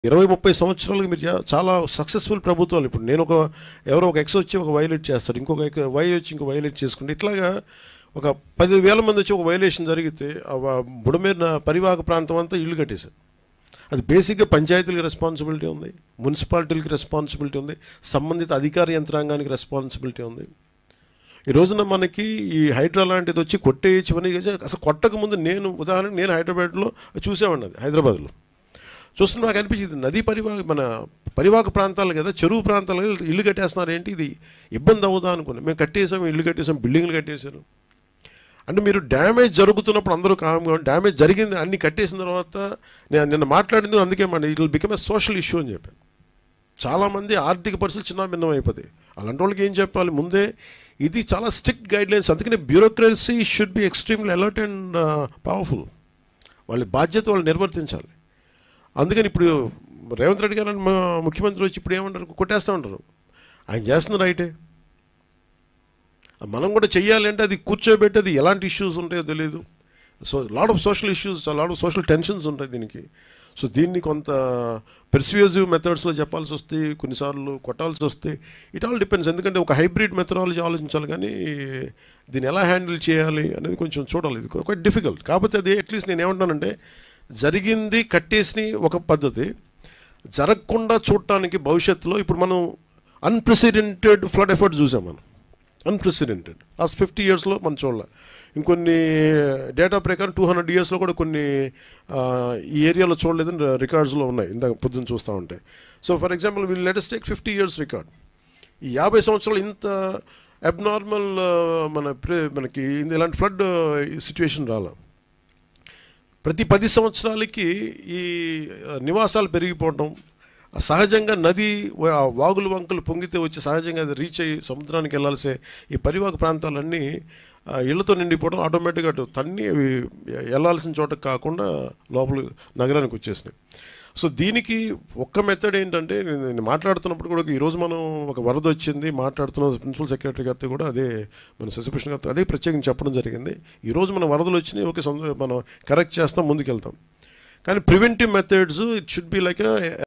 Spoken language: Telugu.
ఇరవై ముప్పై సంవత్సరాలుగా మీరు చా- చాలా సక్సెస్ఫుల్ ప్రభుత్వాలు ఇప్పుడు నేను ఒక ఎవరో ఒక ఎక్స్ వచ్చి ఒక వైలేట్ చేస్తాడు ఇంకొక ఎక్- వై వచ్చి ఇంకో వైలేట్ చేసుకుంటే ఇట్లాగా ఒక పదివేల మంది వచ్చి ఒక వైలేషన్ జరిగితే ఆ వ- బుడమేరిన పరివాహక ప్రాంతం అంతా ఇల్లు కట్టేశారు అది బేసిక్గా పంచాయతీలకు రెస్పాన్సిబిలిటీ ఉంది మున్సిపాలిటీలకు రెస్పాన్సిబిలిటీ ఉంది సంబంధిత అధికార యంత్రాంగానికి రెస్పాన్సిబిలిటీ ఉంది ఈ రోజున మనకి ఈ హైడ్రా లాంటిది వచ్చి కొట్టేయచ్చమని అసలు కొట్టక ముందు నేను ఉదాహరణకు నేను హైదరాబాద్లో చూసేవాడిని అది హైదరాబాద్లో చూస్తున్న నాకు అనిపించింది నదీ పరివాహ మన పరివాహక ప్రాంతాలు కదా చెరువు ప్రాంతాలు కదా ఇల్లు కట్టేస్తున్నారు ఏంటి ఇది ఇబ్బంది అవుదా అనుకున్నాను మేము కట్టేసాం ఇల్లు కట్టేసాం బిల్డింగ్లు కట్టేశారు అంటే మీరు డ్యామేజ్ జరుగుతున్నప్పుడు అందరూ కామ్గా డ్యామేజ్ జరిగింది అన్ని కట్టేసిన తర్వాత నేను నిన్న మాట్లాడింది అందుకే మన it will become a social issue అని చెప్పాను చాలామంది ఆర్థిక పరిస్థితులు చిన్న భిన్నం అయిపోతాయి అలాంటి వాళ్ళకి ఏం చెప్పాలి ముందే ఇది చాలా స్ట్రిక్ట్ గైడ్ లైన్స్ అందుకనే bureaucracy should be extremely alert and powerful వాళ్ళ బాధ్యత వాళ్ళు నిర్వర్తించాలి అందుకని ఇప్పుడు రేవంత్ రెడ్డి గారు అని మా ముఖ్యమంత్రి వచ్చి ఇప్పుడు ఏమంటారు కొట్టేస్తూ ఉంటారు ఆయన చేస్తున్న రైటే మనం కూడా చెయ్యాలి అంటే అది కూర్చోబెట్టి అది ఎలాంటి ఇష్యూస్ ఉంటాయో తెలియదు so lot of social issues lot of social tensions ఉంటాయి దీనికి సో దీన్ని కొంత పెర్స్యూజివ్ మెథడ్స్లో చెప్పాల్సి వస్తే కొన్నిసార్లు కొట్టాల్సి వస్తే ఇట్ ఆల్ డిపెండ్స్ ఎందుకంటే ఒక హైబ్రిడ్ మెథడాలజీ ఆలోచించాలి కానీ దీన్ని ఎలా హ్యాండిల్ చేయాలి అనేది కొంచెం చూడాలి ఇది క్వైట్ డిఫికల్ట్ కాకపోతే అది అట్లీస్ట్ నేను ఏమంటానంటే జరిగింది కట్టేసి ఒక పద్ధతి జరగకుండా చూడటానికి భవిష్యత్తులో ఇప్పుడు మనం అన్ప్రెసిడెంటెడ్ ఫ్లడ్ ఎఫర్ట్ చూసాం మనం అన్ప్రెసిడెంటెడ్ లాస్ట్ ఫిఫ్టీ ఇయర్స్లో మనం చూడాలి ఇంకొన్ని డేటా ప్రకారం టూ హండ్రెడ్ ఇయర్స్లో కూడా కొన్ని ఆ, ఈ ఏరియాలో చూడలేదని రికార్డ్స్లో ఉన్నాయి ఇందాక పొద్దున్న చూస్తూ ఉంటే so for example will latest take fifty years record ఈ యాభై సంవత్సరాలు ఇంత అబ్నార్మల్ మన ప్రే- మనకి ఇలాంటి ఫ్లడ్ సిచ్యువేషన్ రాలా ప్రతి పది సంవత్సరాలకి ఈ ఆ, నివాసాలు పెరిగిపోవటం ఆ సహజంగా నది వా- ఆ వాగులు వంకలు పొంగితే వచ్చి సహజంగా అది రీచ్ అయ్యి సముద్రానికి వెళ్ళాల్సే ఈ పరివాహక ప్రాంతాలన్నీ ఆ, ఇళ్లతో నిండిపోవడం ఆటోమేటిక్గా అటు తన్ని అవి వెళ్ళాల్సిన చోటకి కాకుండా లోపల నగరానికి వచ్చేసినాయి సో దీనికి ఒక్క మెథడ్ ఏంటంటే నేను నేను మాట్లాడుతున్నప్పుడు కూడా ఈరోజు మనం ఒక వరద వచ్చింది మాట్లాడుతున్న ప్రిన్సిపల్ సెక్రటరీ గారితో కూడా అదే మన శశిభూషణ్ గారితో అదే ప్రత్యేకించి చెప్పడం జరిగింది ఈరోజు మన వరదలు వచ్చినాయి ఓకే సొంత మనం కరెక్ట్ చేస్తాం ముందుకెళ్తాం కానీ preventive methods it should be like